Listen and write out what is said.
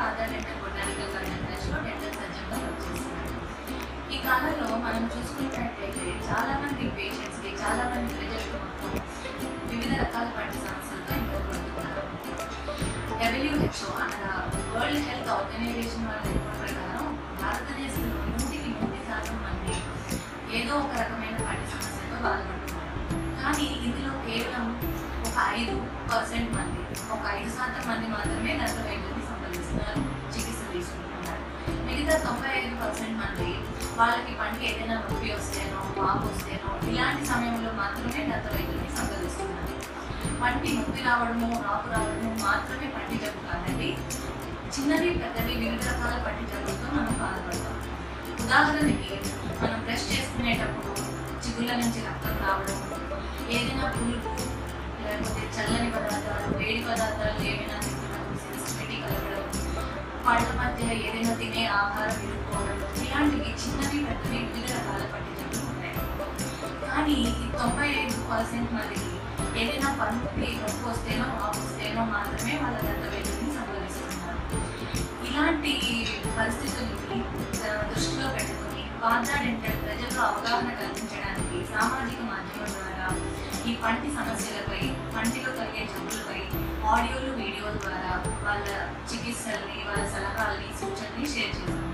father dental botanical garden లో dental సర్జన్గా work చేస్తున్నాను ఈ కాలంలో మనం చూసుకున్నట్లయితే చాలా మంది పేషెంట్స్ కి చాలా మంది ప్రజలకు మొత్తం వివిధ రకాల పంటి సమస్యలతో ఇబ్బంది డబ్ల్యూహెచ్ఓ అనగా వరల్డ్ హెల్త్ ఆర్గనైజేషన్ వాళ్ళ రిపోర్ట్ ప్రకారం భారతదేశంలో నూటికి నూటి శాతం మంది ఏదో ఒక రకమైన పంటి సమస్యతో బాధపడుతున్నారు కానీ ఇందులో కేవలం ఒక ఐదు పర్సెంట్ మంది ఒక ఐదు శాతం మంది మాత్రమే దంత వైద్యుని సంప్రదిస్తున్నారు చికిత్స తీసుకుంటున్నారు మిగతా తొంభై ఐదు పర్సెంట్ మంది వాళ్ళకి పంటి ఏదైనా నొప్పి వస్తేనో వాపు వస్తేనో ఇలాంటి సమయంలో మాత్రమే దంత వైద్యుని సంప్రదిస్తున్నారు పంటి నొప్పి రావడము రాపు రావడము మాత్రమే పంటి జబ్బు కాదండి చిన్నది పెద్దది వివిధ రకాల పంటి జబ్బులతో మనం బాధపడతాం ఉదాహరణకి మనం బ్రష్ చేసుకునేటప్పుడు చిగుళ్ళ నుంచి రక్తం రావడం ఏదైనా పులుపు లేకపోతే చల్లని పదార్థాలు వేడి పదార్థాలు ఏమైనా తిన్నప్పుడు సెన్సిటివిటీ కలగడం పళ్ళ మధ్య ఏదైనా తినే ఆహారం ఇరుక్కోవడం ఇలాంటివి చిన్నవి పెద్దవి వివిధ రకాల పంటి జబ్బులు ఉన్నాయి కానీ ఈ తొంభై ఐదు పర్సెంట్ మందికి ఏదైనా పంటి నొప్పి వస్తేనో వాపు వస్తేనో మాత్రమే వాళ్ళ దంత వైద్యుని సంప్రదిస్తున్నారు ఇలాంటి పరిస్థితుల్ని ఆ, దృష్టిలో పెట్టుకుని వాదా డెంటల్ ప్రజల్లో అవగాహన కల్పించడానికి సామాజిక మాధ్యమం ద్వారా ఈ పంటి సమస్యలపై పంటిలో కలిగే జబ్బులపై ఆడియోలు వీడియోల ద్వారా వాళ్ళ చికిత్సల్ని వాళ్ళ సలహాలని సూచనని షేర్ చేశారు